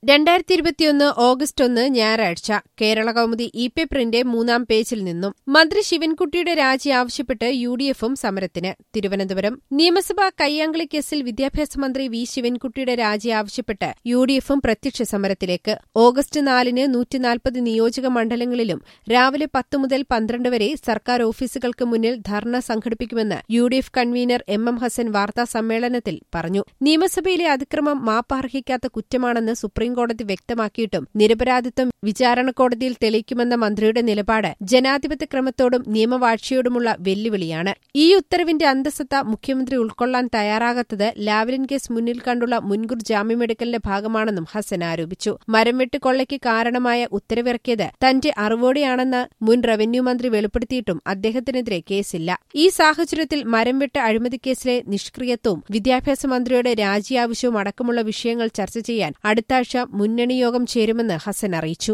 രണ്ടായിരത്തി ഇരുപത്തിയൊന്ന് ഓഗസ്റ്റ് ഒന്ന് ഞായറാഴ്ച കേരള കൗമുദി ഇ പേപ്പറിന്റെ മൂന്നാം പേജിൽ നിന്നും മന്ത്രി ശിവൻകുട്ടിയുടെ രാജി ആവശ്യപ്പെട്ട് യു ഡി എഫും സമരത്തിന് തിരുവനന്തപുരം നിയമസഭാ കയ്യാങ്കളി കേസിൽ വിദ്യാഭ്യാസ മന്ത്രി വി ശിവൻകുട്ടിയുടെ രാജി ആവശ്യപ്പെട്ട് യു ഡി എഫും പ്രത്യക്ഷ സമരത്തിലേക്ക് ഓഗസ്റ്റ് നാലിന് നൂറ്റിനാൽപ്പത് നിയോജക മണ്ഡലങ്ങളിലും രാവിലെ പത്ത് മുതൽ പന്ത്രണ്ട് വരെ സർക്കാർ ഓഫീസുകൾക്ക് മുന്നിൽ ധർണ സംഘടിപ്പിക്കുമെന്ന് U D F convener M M Hassan വാർത്താ സമ്മേളനത്തിൽ പറഞ്ഞു നിയമസഭയിലെ അതിക്രമം മാപ്പർഹിക്കാത്ത കുറ്റമാണെന്ന് സുപ്രീംകോടതി വ്യക്തമാക്കിയിട്ടും നിരപരാധിത്വം വിചാരണ കോടതിയിൽ തെളിയിക്കുമെന്ന മന്ത്രിയുടെ നിലപാട് ജനാധിപത്യ ക്രമത്തോടും നിയമവാഴ്ചയോടുമുള്ള വെല്ലുവിളിയാണ് ഈ ഉത്തരവിന്റെ അന്തസത്ത മുഖ്യമന്ത്രി ഉൾക്കൊള്ളാൻ തയ്യാറാകാത്തത് ലാവ്ലിൻ കേസ് മുന്നിൽ കണ്ടുള്ള മുൻകൂർ ജാമ്യമെടുക്കലിന്റെ ഭാഗമാണെന്നും ഹസൻ ആരോപിച്ചു മരംവെട്ട് കൊള്ളയ്ക്ക് കാരണമായ ഉത്തരവിറക്കിയത് തന്റെ അറിവോടെയാണെന്ന് മുൻ റവന്യൂ മന്ത്രി വെളിപ്പെടുത്തിയിട്ടും അദ്ദേഹത്തിനെതിരെ കേസില്ല ഈ സാഹചര്യത്തിൽ മരംവെട്ട് അഴിമതിക്കേസിലെ നിഷ്ക്രിയത്വവും വിദ്യാഭ്യാസ മന്ത്രിയുടെ രാജിയാവശ്യവും അടക്കമുള്ള വിഷയങ്ങൾ ചർച്ച ചെയ്യാൻ അടുത്താഴ്ച മുന്നണി യോഗം ചേരുമെന്ന് ഹസൻ അറിയിച്ചു